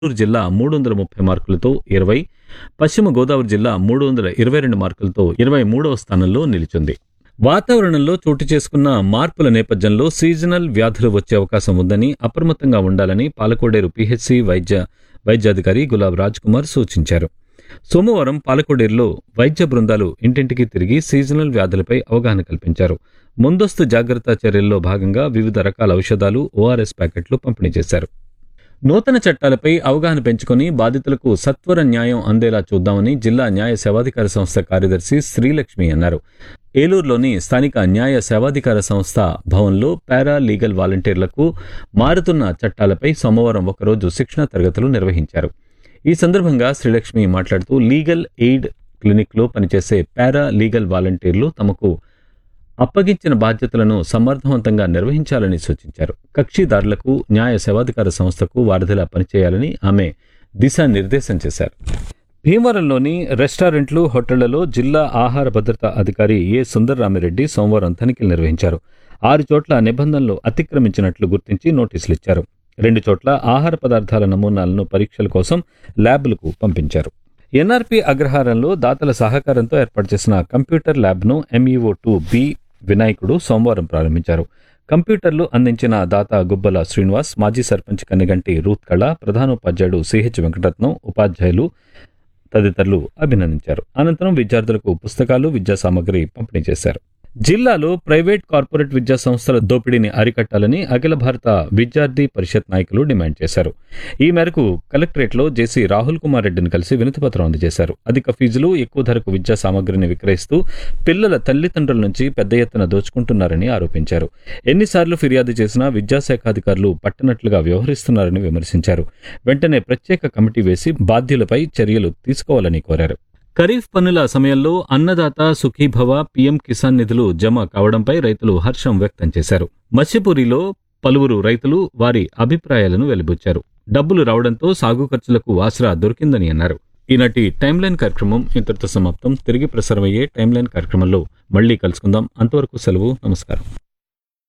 గుంటూరు జిల్లా మూడు వందల ముప్పై మార్కులతో ఇరవై పశ్చిమ గోదావరి జిల్లా మూడు వందల ఇరవై రెండు మార్కులతో ఇరవై మూడవ స్థానంలో నిలిచింది వాతావరణంలో చోటు చేసుకున్న మార్పుల నేపథ్యంలో సీజనల్ వ్యాధులు వచ్చే అవకాశం ఉందని అప్రమత్తంగా ఉండాలని పాలకోడేరు పిహెచ్సి వైద్య వైద్యాధికారి గులాబ్ రాజ్ కుమార్ సూచించారు సోమవారం పాలకోడేరులో వైద్య బృందాలు ఇంటింటికి తిరిగి సీజనల్ వ్యాధులపై అవగాహన కల్పించారు ముందస్తు జాగ్రత్త చర్యల్లో భాగంగా వివిధ రకాల ఔషధాలు ఓఆర్ఎస్ ప్యాకెట్లు పంపిణీ చేశారు నూతన చట్టాలపై అవగాహన పెంచుకొని బాధితులకు సత్వర న్యాయం అందేలా చూద్దామని జిల్లా న్యాయ సేవాధికార సంస్థ కార్యదర్శి శ్రీలక్ష్మి అన్నారు ఏలూరులోని స్థానిక న్యాయ సేవాధికార సంస్థ భవన్లో పారా లీగల్ వాలంటీర్లకు మారుతున్న చట్టాలపై సోమవారం ఒకరోజు శిక్షణ తరగతులు నిర్వహించారు ఈ సందర్భంగా శ్రీలక్ష్మి మాట్లాడుతూ లీగల్ ఎయిడ్ క్లినిక్లో పనిచేసే పారా లీగల్ వాలంటీర్లు తమకు అప్పగించిన బాధ్యతలను సమర్థవంతంగా నిర్వహించాలని సూచించారు కక్షిదారులకు న్యాయ సేవాధికార సంస్థకు వారధిలా పనిచేయాలని ఆమె దిశానిర్దేశం చేశారు భీమవరంలోని రెస్టారెంట్లు హోటళ్లలో జిల్లా ఆహార భద్రతా అధికారి ఏ సుందర్రామిరెడ్డి సోమవారం తనిఖీలు నిర్వహించారు ఆరు చోట్ల నిబంధనలు అతిక్రమించినట్లు గుర్తించి నోటీసులు ఇచ్చారు రెండు చోట్ల ఆహార పదార్థాల నమూనాలను పరీక్షల కోసం ల్యాబ్లకు పంపించారు ఎన్ఆర్పి అగ్రహారంలో దాతల సహకారంతో ఏర్పాటు చేసిన కంప్యూటర్ ల్యాబ్ను ఎంఈఓ టూ బి వినాయకుడు సోమవారం ప్రారంభించారు కంప్యూటర్లు అందించిన దాత గుబ్బల శ్రీనివాస్ మాజీ సర్పంచ్ కన్నెగంటి రూత్ కళ ప్రధానోపాధ్యాయుడు సిహెచ్ వెంకటరత్నం ఉపాధ్యాయులు తదితరులు అభినందించారు అనంతరం విద్యార్థులకు పుస్తకాలు విద్యా సామగ్రి పంపిణీ చేశారు జిల్లాలో ప్రైవేట్ కార్పొరేట్ విద్యా సంస్థల దోపిడీని అరికట్టాలని అఖిల భారత విద్యార్థి పరిషత్ నాయకులు డిమాండ్ చేశారు ఈ మేరకు కలెక్టరేట్లో జేసీ రాహుల్ కుమార్ రెడ్డిని కలిసి వినతిపత్రం అందజేశారు అధిక ఫీజులు ఎక్కువ ధరకు విద్యా సామగ్రిని విక్రయిస్తూ పిల్లల తల్లిదండ్రుల నుంచి పెద్ద ఎత్తున దోచుకుంటున్నారని ఆరోపించారు ఎన్నిసార్లు ఫిర్యాదు చేసినా విద్యాశాఖ అధికారులు పట్టనట్లుగా వ్యవహరిస్తున్నారని విమర్శించారు వెంటనే ప్రత్యేక కమిటీ వేసి బాధ్యులపై చర్యలు తీసుకోవాలని కోరారు ఖరీఫ్ పన్నుల సమయంలో అన్నదాత సుఖీభవ పీఎం కిసాన్ నిధులు జమ కావడంపై రైతులు హర్షం వ్యక్తం చేశారు మత్స్యపూరిలో పలువురు రైతులు వారి అభిప్రాయాలను వెలిబుచ్చారు డబ్బులు రావడంతో సాగు ఖర్చులకు ఆసరా దొరికిందని అన్నారు ఈనాటి టైమ్లైన్ కార్యక్రమం ఇంతటితో సమాప్తం తిరిగి ప్రసారమయ్యే టైమ్లైన్ కార్యక్రమంలో మళ్ళీ కలుసుకుందాం అంతవరకు సెలవు నమస్కారం